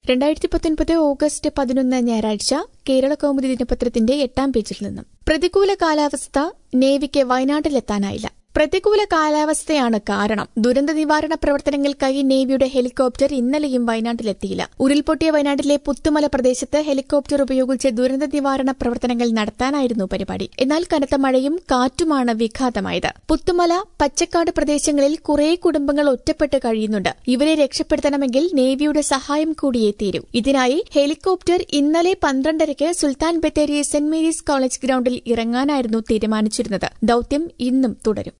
രണ്ടായിരത്തി പത്തൊൻപത് ഓഗസ്റ്റ് പതിനൊന്ന് ഞായറാഴ്ച കേരള കൗമുദി ദിനപത്രത്തിന്റെ എട്ടാം പേജിൽ നിന്നും പ്രതികൂല കാലാവസ്ഥ നേവിക്ക് വയനാട്ടിലെത്താനായില്ല പ്രതികൂല കാലാവസ്ഥയാണ് കാരണം ദുരന്ത നിവാരണ പ്രവർത്തനങ്ങൾക്കായി നേവിയുടെ ഹെലികോപ്റ്റർ ഇന്നലെയും വയനാട്ടിലെത്തിയില്ല ഉരുൾപൊട്ടിയ വയനാട്ടിലെ പുത്തുമല പ്രദേശത്ത് ഹെലികോപ്റ്റർ ഉപയോഗിച്ച് ദുരന്ത നിവാരണ പ്രവർത്തനങ്ങൾ നടത്താനായിരുന്നു പരിപാടി എന്നാൽ കനത്ത മഴയും കാറ്റുമാണ് വിഘാതമായത് പുത്തുമല പച്ചക്കാട് പ്രദേശങ്ങളിൽ കുറേ കുടുംബങ്ങൾ ഒറ്റപ്പെട്ട് കഴിയുന്നുണ്ട് ഇവരെ രക്ഷപ്പെടുത്തണമെങ്കിൽ നേവിയുടെ സഹായം കൂടിയേ തീരൂ ഇതിനായി ഹെലികോപ്റ്റർ ഇന്നലെ പന്ത്രണ്ടരയ്ക്ക് Sultan Bathery saint Mary's college ഗ്രൌണ്ടിൽ ഇറങ്ങാനായിരുന്നു തീരുമാനിച്ചിരുന്നത് ദൌത്യം ഇന്നും തുടരും